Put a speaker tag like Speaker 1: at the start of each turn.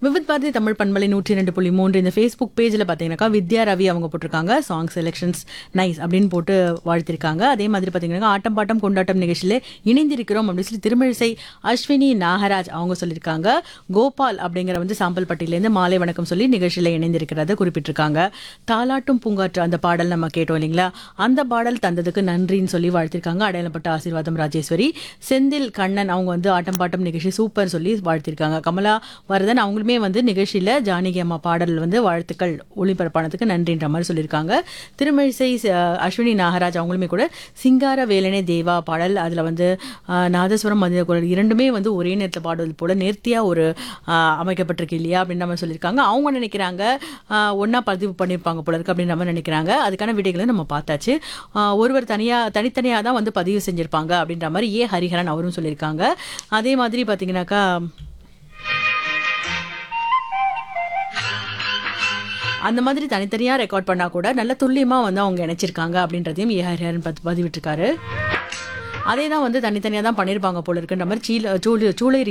Speaker 1: விவித் பாரதி தமிழ் பண்பலை நூற்றி ரெண்டு புள்ளி மூன்று இந்த ஃபேஸ்புக் பேஜில் பார்த்தீங்கன்னாக்கா வித்யா ரவி அவங்க போட்டிருக்காங்க சாங் செலெக்ஷன்ஸ் நைஸ் அப்படின்னு போட்டு வாழ்த்திருக்காங்க அதே மாதிரி பார்த்தீங்கன்னா ஆட்டம் பாட்டம் கொண்டாட்டம் நிகழ்ச்சியில் இணைந்திருக்கிறோம் அப்படின்னு சொல்லி திருமிழிசை அஸ்வினி நாகராஜ் அவங்க சொல்லியிருக்காங்க கோபால் அப்படிங்கிற வந்து சாம்பல் பட்டியிலேருந்து மாலை வணக்கம் சொல்லி நிகழ்ச்சியில் இணைந்திருக்கிறத குறிப்பிட்டிருக்காங்க தாலாட்டும் பூங்காற்று அந்த பாடல் நம்ம கேட்டோம் இல்லைங்களா அந்த பாடல் தந்ததுக்கு நன்றின்னு சொல்லி வாழ்த்திருக்காங்க அடையாளப்பட்ட ஆசீர்வாதம் ராஜேஸ்வரி செந்தில் கண்ணன் அவங்க வந்து ஆட்டம் பாட்டம் நிகழ்ச்சி சூப்பர் சொல்லி வாழ்த்திருக்காங்க கமலா வரதன் அவங்களுமே வந்து நிகழ்ச்சியில் ஜானகி அம்மா பாடல் வந்து வாழ்த்துக்கள் ஒளிபரப்பானதுக்கு நன்றின்ற மாதிரி சொல்லியிருக்காங்க திருமிழிசை அஹ், அஸ்வினி நாகராஜ் அவங்களுமே கூட சிங்கார வேலனே தேவா பாடல் அதில் வந்து அஹ், நாதஸ்வரம் மனித குரல் இரண்டுமே வந்து ஒரே நேரத்தில் பாடுவது போல நேர்த்தியாக ஒரு அஹ், அமைக்கப்பட்டிருக்கு இல்லையா அப்படின்ற மாதிரி சொல்லியிருக்காங்க அவங்க நினைக்கிறாங்க ஒன்றா பதிவு பண்ணியிருப்பாங்க போல இருக்கு அப்படின்ற மாதிரி நினைக்கிறாங்க அதுக்கான விடைகளை நம்ம பார்த்தாச்சு அஹ், ஒருவர் தனியாக தனித்தனியாக தான் வந்து பதிவு செஞ்சுருப்பாங்க அப்படின்ற மாதிரி ஏ ஹரிஹரன் அவரும் சொல்லியிருக்காங்க அதே மாதிரி பார்த்தீங்கன்னாக்கா அந்த மாதிரி தனித்தனியாக ரெக்கார்ட் பண்ணால் கூட நல்ல துல்லியமாக வந்து அவங்க இணைச்சிருக்காங்க அப்படின்றதையும் ஏ ஹரிஹரன் பத் பதிவிட்டிருக்காரு அதே தான் வந்து தனித்தனியாக தான் பண்ணியிருப்பாங்க போல இருக்குன்ற மாதிரி சீல சூழி சூளை